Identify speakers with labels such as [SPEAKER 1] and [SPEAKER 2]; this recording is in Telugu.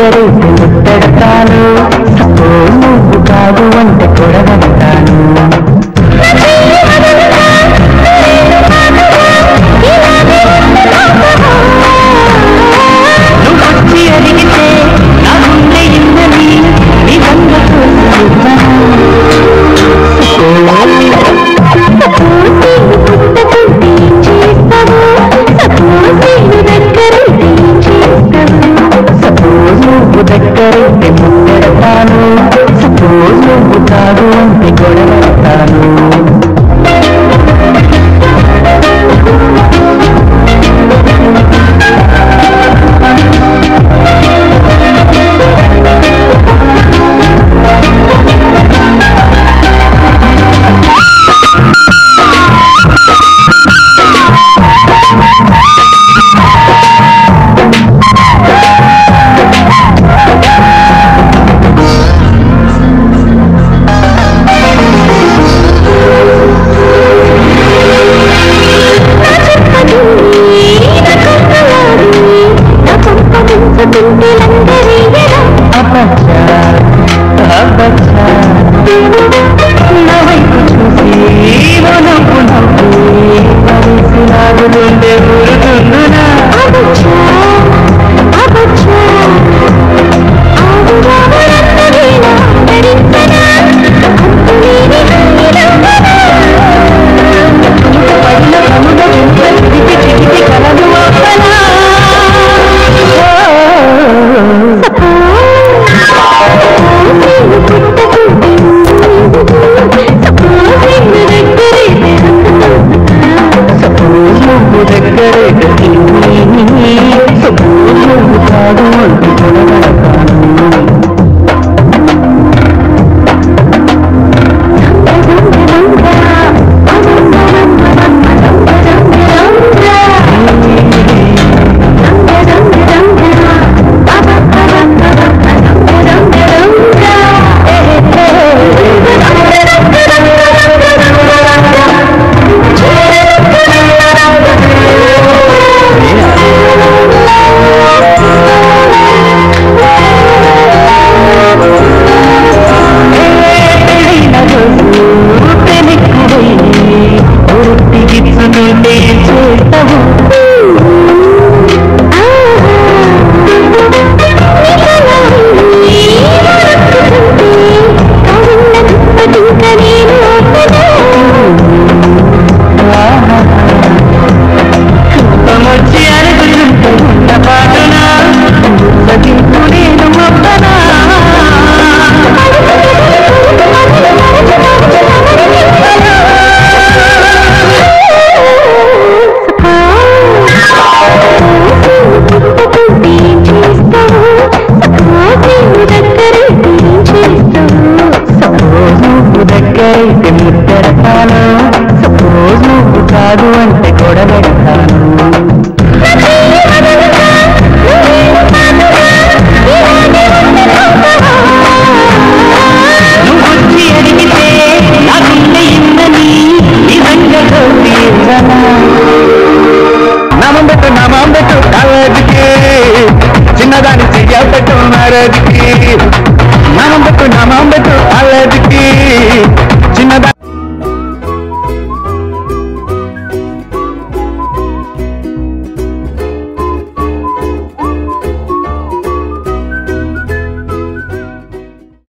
[SPEAKER 1] దగ్గరే ముట్టడతాను సపోజ్ నువ్వు కాదు అంటే కొడగడతాను నువ్వు వచ్చి అడిగితే నా గుండె ఇందని నిజంగా సపోజ్ నువ్వు దగ్గరే ముట్టడతాను సపోజ్ నువ్వు కాదు అంటే గొడవడతాను అబ్బచ్చా అబ్బచ్చా నా వైపు చూసి ఓ నవ్వు నవ్వి కలిసి నాగులుండే ఊరుకుందునా పడిన కనుల వింత చిటికి చిటికి కలదు ఆపనా సపోజ్ నువ్వు దగ్గరే సపోజ్ నువ్వు కాదు అంటే కొనగడతాను చేస్తావు వచ్చి అడుగుతుంటే ఉన్న పాటునా సగింపు నేను మొత్తనా సపోజ్ నువ్వు దగ్గరైతే ముద్దడతాను సపోజ్ నువ్వు కాదు అంటే గొడవెడతాను నువ్వు వచ్చి అడిగితే నా గుండె ఇందని నిజంగా తోటి
[SPEAKER 2] నామం పెట్టు నామం పెట్టు కాలేజీకి చిన్నదాని చెయ్య పెట్టు మ్యారేజ్కి నామం పెట్టు నామం పెట్టు కాలేజీకి